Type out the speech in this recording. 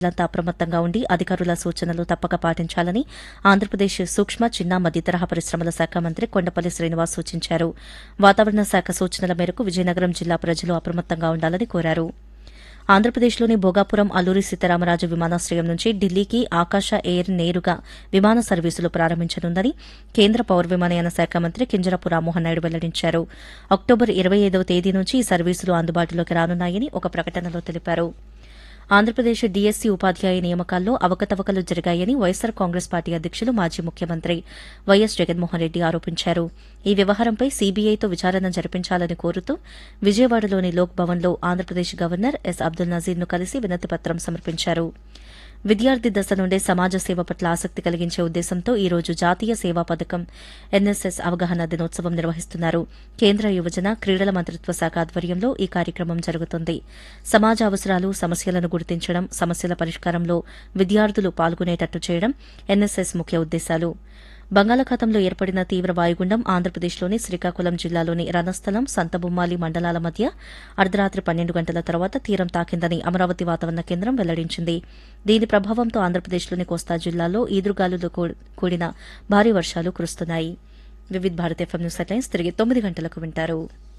ప్రజలంతా అప్రమత్తంగా ఉండి అధికారుల సూచనలు తప్పక పాటించాలని ఆంధ్రప్రదేశ్ సూక్ష్మ చిన్న మధ్యతరహా పరిశ్రమల శాఖ మంత్రి కొండపల్లి శ్రీనివాస్ సూచించారు వాతావరణ శాఖ సూచనల మేరకు విజయనగరం జిల్లా ప్రజలు అప్రమత్తంగా ఉండాలని కోరారు ఆంధ్రప్రదేశ్లోని భోగాపురం అల్లూరి సీతారామరాజు విమానాశ్రయం నుంచి ఢిల్లీకి ఆకాశ ఎయిర్ నేరుగా విమాన సర్వీసులు ప్రారంభించనుందని కేంద్ర పౌర విమానయాన శాఖ మంత్రి కింజరపు రామ్మోహన్ నాయుడు వెల్లడించారు అక్టోబర్ ఇరవై ఐదవ తేదీ నుంచి ఈ సర్వీసులు అందుబాటులోకి రానున్నాయని ఒక ప్రకటనలో తెలిపారు ఆంధ్రప్రదేశ్ డీఎస్సీ ఉపాధ్యాయ నియామకాల్లో అవకతవకలు జరిగాయని వైఎస్సార్ కాంగ్రెస్ పార్టీ అధ్యకులు మాజీ ముఖ్యమంత్రి వైఎస్ జగన్మోహన్ రెడ్డి ఆరోపించారు ఈ వ్యవహారంపై సీబీఐతో విచారణ జరిపించాలని కోరుతూ విజయవాడలోని లోక్ భవన్లో ఆంధ్రప్రదేశ్ గవర్నర్ ఎస్ అబ్దుల్ నజీర్ను కలిసి వినతిపత్రం సమర్పించారు విద్యార్థి దశ నుండే సమాజ సేవ పట్ల ఆసక్తి కలిగించే ఉద్దేశంతో ఈ రోజు జాతీయ సేవా పథకం ఎన్ఎస్ఎస్ అవగాహన దినోత్సవం నిర్వహిస్తున్నారు కేంద్ర యువజన క్రీడల మంత్రిత్వ శాఖ ఆధ్వర్యంలో ఈ కార్యక్రమం జరుగుతుంది సమాజ అవసరాలు సమస్యలను గుర్తించడం సమస్యల పరిష్కారంలో విద్యార్థులు పాల్గొనేటట్టు చేయడం ఎన్ఎస్ఎస్ ముఖ్య ఉద్దేశాలు బంగాళాఖాతంలో ఏర్పడిన తీవ్ర వాయుగుండం ఆంధ్రప్రదేశ్లోని శ్రీకాకుళం జిల్లాలోని రణస్థలం సంతబొమ్మాలి మండలాల మధ్య అర్ధరాత్రి పన్నెండు గంటల తర్వాత తీరం తాకిందని అమరావతి వాతావరణ కేంద్రం వెల్లడించింది దీని ప్రభావంతో ఆంధ్రప్రదేశ్లోని కోస్తా జిల్లాల్లో ఈదురుగాలులు కూడిన భారీ వర్షాలు కురుస్తున్నాయి వివిధ భారత్ ఎఫ్ఎం న్యూస్ హెడ్లైన్స్ తిరిగి తొమ్మిది గంటలకు వింటారు